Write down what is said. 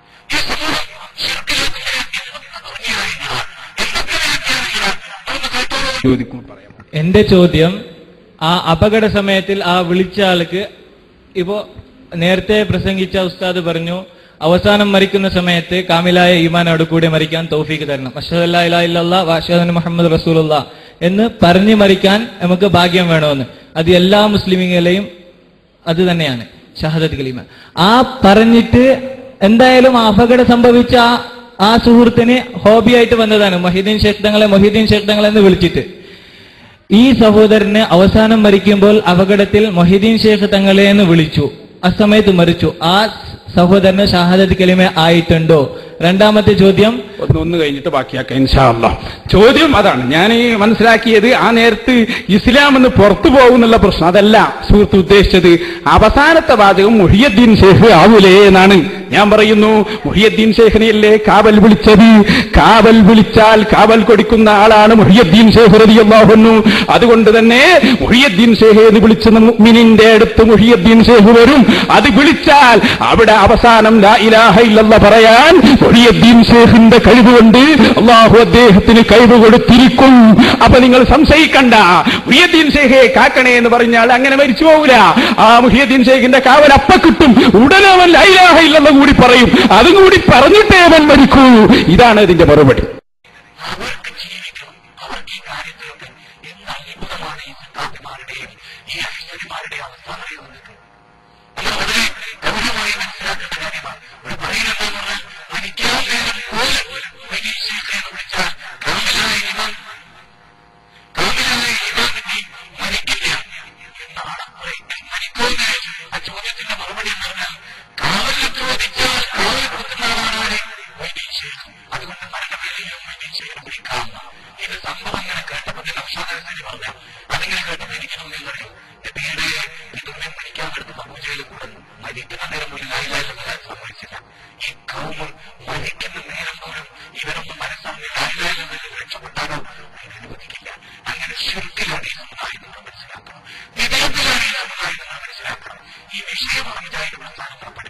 ഈ സമൂഹം ശിർക്കിലേക്ക് ഇറങ്ങിക്കഴിഞ്ഞാൽ എന്തൊക്കെ ഇറങ്ങിയാൽ അതൊന്ന് കേട്ടോളൂ ചോദിക്കും പറയാം എന്റെ ചോദ്യം ആ അപകട സമയത്തിൽ ആ വിളിച്ച ആൾക്ക് ഇപ്പോ നേരത്തെ പ്രസംഗിച്ച ഉസ്താദ് പറഞ്ഞു അവസാനം മരിക്കുന്ന സമയത്ത് കാമിലായ ഈമാനോട് കൂടി മരിക്കാൻ തൗഫീക്ക് തരണം അഷദല്ലാ ഇലാ ഇല്ലല്ലാ വാഷദൻ മുഹമ്മദ് റസൂലുള്ള എന്ന് പറഞ്ഞു മരിക്കാൻ നമുക്ക് ഭാഗ്യം വേണമെന്ന് അത് എല്ലാ മുസ്ലിമുകളെയും അത് തന്നെയാണ് ഷഹദത്ത് കലീമ ആ പറഞ്ഞിട്ട് എന്തായാലും ആ അപകടം സംഭവിച്ച ആ- ആ സുഹൃത്തിന് ഹോബിയായിട്ട് വന്നതാണ് മൊഹീദ്ദീൻ ഷേഖ് തങ്ങളെ മൊഹീദ്ദീൻ ഷേഖ് തങ്ങളെ എന്ന് വിളിച്ചിട്ട് ഈ സഹോദരന് അവസാനം മരിക്കുമ്പോൾ അപകടത്തിൽ മൊഹിദ്ദീൻ ഷേഖ് തങ്ങളെ എന്ന് വിളിച്ചു ആ സമയത്ത് മരിച്ചു ആ സഹോദരന് ഷഹാദത്ത് കലിമ ആയിട്ടുണ്ടോ രണ്ടാമത്തെ ചോദ്യം ഒന്ന് ഒന്ന് കഴിഞ്ഞിട്ട് ബാക്കിയാക്കാം ഇൻഷാ അല്ലാ ചോദ്യം അതാണ് ഞാൻ ഈ മനസ്സിലാക്കിയത് ആ നേരത്ത് ഇസ്ലാം എന്ന് പുറത്തു പോകുന്നുള്ള പ്രശ്നം അതല്ല സുഹൃത്ത് ഉദ്ദേശിച്ചത് അവസാനത്തെ വാചകം മുഹിയദ്ദീൻ ഷേഖ് ആവൂലേ എന്നാണ് ഞാൻ പറയുന്നു മുഹിയദ്ദീൻ ഷേഖിനെയല്ലേ കാവൽ വിളിച്ചത് കാവൽ വിളിച്ചാൽ കാവൽ കൊടുക്കുന്ന ആളാണ് മുഹിയദ്ദീൻ ഷേഖ് റളിയല്ലാഹുന്നു അതുകൊണ്ട് തന്നെ മുഹിയദ്ദീൻ ഷേഖ് എന്ന് വിളിച്ച മുഅ്മിനിന്റെ അടുത്ത് മുഹിയദ്ദീൻ ഷേഖ് വരും അത് വിളിച്ചാൽ അവിടെ അവസാനം ലാ ഇലാഹ ഇല്ലല്ല പറയാൻ മുഹിയദ്ദീൻ ഷേഖിന്റെ കഴിവ് കൊണ്ട് അള്ളാഹു അദ്ദേഹത്തിന് കഴിവ് കൊടുത്തിരിക്കും അപ്പൊ നിങ്ങൾ സംശയിക്കണ്ട മുഹിയദ്ദീൻ ഷേഖെ കാക്കണേ എന്ന് പറഞ്ഞാൽ അങ്ങനെ മരിച്ചു പോകില്ല ആ മുഹിയദ്ദീൻ ഷേഖിന്റെ കാവൽ അപ്പ കിട്ടും ഉടനെ അവൻ ലാ ഇലാഹ ഇല്ലല്ല കൂടി പറയും അതും കൂടി പറഞ്ഞിട്ടേ അവൻ മരിക്കൂ ഇതാണ് ഇതിന്റെ മറുപടി അവർക്ക് ജീവിക്കണം അവർക്ക് ഈ കാര്യത്തിലൊക്കെ എന്ത് അത്ഭുതമാണ് ഈ സിദ്ധാന്തമാരുടെയും ഈ അഹിസരിമാരുടെയും അവസ്ഥ അറിയുന്നത് ഇത് വളരെ ഗൗരവമായി മനസ്സിലാക്കേണ്ട കാര്യമാണ് ഒരു പറയുന്നതെന്ന് പറഞ്ഞാൽ അടിക്കാതെ പോലെ വൈകീശേഖരെ എന്ന് വിളിച്ചാൽ കാമിലായ ഇമാൻ കാമിലായ ഇമാമിന്റെ മരിക്കില്ല എന്നാണ് പറയുന്നത് മരിക്കൂന്ന് ആ ചോദ്യത്തിന്റെ മറുപടി എന്ന് പറഞ്ഞാൽ കാവലിൽ ചോദിച്ചാൽ കാവൽ കൊടുക്കുന്ന ആളാണ് വൈകീശേഖം അതുകൊണ്ട് മരണമില്ലയോ വൈകീശേഖരം വിളിക്കാം ഇത് സംഭവം ഇങ്ങനെ കേട്ടപ്പോൾ തന്നെ അവസാനം പറഞ്ഞ അതിങ്ങനെ കേട്ടപ്പോൾ എനിക്ക് തോന്നിയെന്നറിയോ നബിയുടെ ഇതൊന്നും മരിക്കാൻ കിടന്ന് പൂജയിൽ കൂടുന്നു മരിക്കുന്ന നേരം പോലും ലായിലായില്ലെന്ന് സംഭവിച്ചില്ല ഈ കൗമ് മരിക്കുന്ന നേരം പോലും ഇവരൊന്നും മനസ്സറിഞ്ഞ് ലായിലായില്ലെന്ന് രക്ഷപ്പെട്ടാലോ അതിന് അനുവദിക്കില്ല അങ്ങനെ ശുദ്ധിലാണ് ഈ സമുദായം നമ്മൾ മനസ്സിലാക്കണം വിവേകത്തിലാണ് ഈ സമുദായം നമ്മൾ മനസ്സിലാക്കണം ഈ വിഷയമാണ് മുജാഹിദ് പ്രസ്ഥാനം പുറപ്പെടുന്നത്